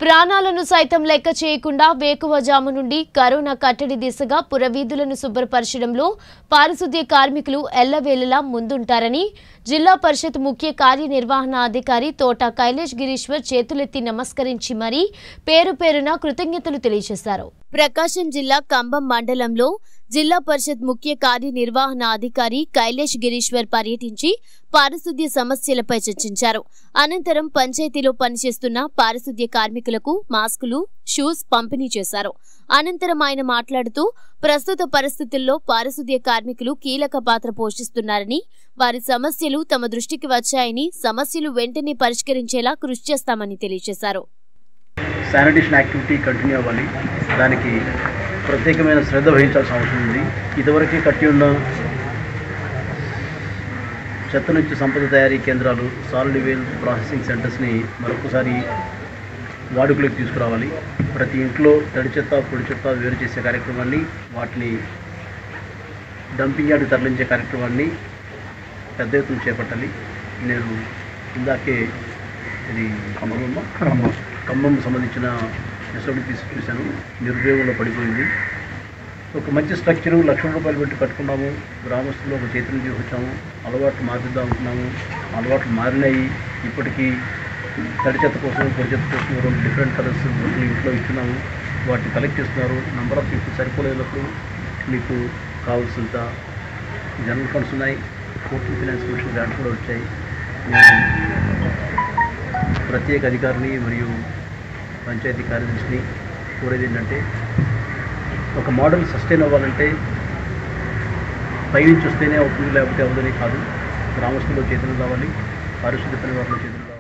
ప్రాణాలను సైతం లెక్క చేయకుండా వేకువజాము నుండి కరోనా కట్టడి దిశగా పురవీధులను శుభ్రపరచడంలో పారిశుద్ధ్య కార్మికులు ఎల్లవేళలా ముందుంటారని జిల్లా పరిషత్ ముఖ్య కార్యనిర్వహణ అధికారి తోట కైలేష్ గిరీశ్వర్ చేతులెత్తి నమస్కరించి మరీ పేరు పేరున కృతజ్ఞతలు తెలియజేశారు ప్రకాశం జిల్లా కంబం మండలంలో జిల్లా పరిషత్ ముఖ్య కార్యనిర్వహణ అధికారి కైలేష్ గిరీశ్వర్ పర్యటించి పారిశుద్ధ్య సమస్యలపై చర్చించారు అనంతరం పంచాయతీలో పనిచేస్తున్న పారిశుద్ధ్య కార్మికులకు మాస్కులు షూస్ పంపిణీ చేశారు అనంతరం ఆయన మాట్లాడుతూ ప్రస్తుత పరిస్థితుల్లో పారిశుద్ధ్య కార్మికులు కీలక పాత్ర పోషిస్తున్నారని వారి సమస్యలు తమ దృష్టికి వచ్చాయని సమస్యలు వెంటనే పరిష్కరించేలా కృషి చేస్తామని తెలియజేశారు శానిటేషన్ యాక్టివిటీ కంటిన్యూ అవ్వాలి దానికి ప్రత్యేకమైన శ్రద్ధ వహించాల్సిన అవసరం ఉంది ఇదివరకే కట్టి ఉన్న చెత్త నుంచి సంపద తయారీ కేంద్రాలు సాలిడ్ వేస్ట్ ప్రాసెసింగ్ సెంటర్స్ని మరొకసారి వాడుకలోకి తీసుకురావాలి ప్రతి ఇంట్లో తడి చెత్త పొడి చెత్త వేరు చేసే కార్యక్రమాన్ని వాటిని డంపింగ్ యార్డ్ తరలించే కార్యక్రమాన్ని పెద్ద ఎత్తున చేపట్టాలి నేను ఇందాకే ఇది ఖమ్మం ఖమ్మం సంబంధించిన ఎస్ఓడి తీసి చూశాను నిరుద్యోగంలో పడిపోయింది ఒక మంచి స్ట్రక్చరు లక్షల రూపాయలు పెట్టి కట్టుకున్నాము గ్రామస్తుల్లో ఒక చైతన్యం తీసుకొచ్చాము అలవాట్లు మార్పిద్దాం అనుకున్నాము అలవాట్లు మారినాయి ఇప్పటికీ తడి చెత్త కోసం పొడి చెత్త కోసం రెండు డిఫరెంట్ కలర్స్ బొట్లు ఇంట్లో ఇచ్చున్నాము వాటిని కలెక్ట్ చేస్తున్నారు నంబర్ ఆఫ్ పీపుల్ సరిపోలేనప్పుడు మీకు కావాల్సినంత జనరల్ ఫండ్స్ ఉన్నాయి ఫోర్టీన్ ఫైనాన్స్ కమిషన్ గ్రాంట్ కూడా వచ్చాయి నేను ప్రత్యేక అధికారిని మరియు పంచాయతీ కార్యదర్శిని కోరేది ఏంటంటే ఒక మోడల్ సస్టైన్ అవ్వాలంటే పైనుంచి వస్తేనే అవుతుంది లేకపోతే అవ్వదని కాదు గ్రామస్తుల్లో చేతులు కావాలి పారిశుద్ధ్య పని వారిలో చేతులు కావాలి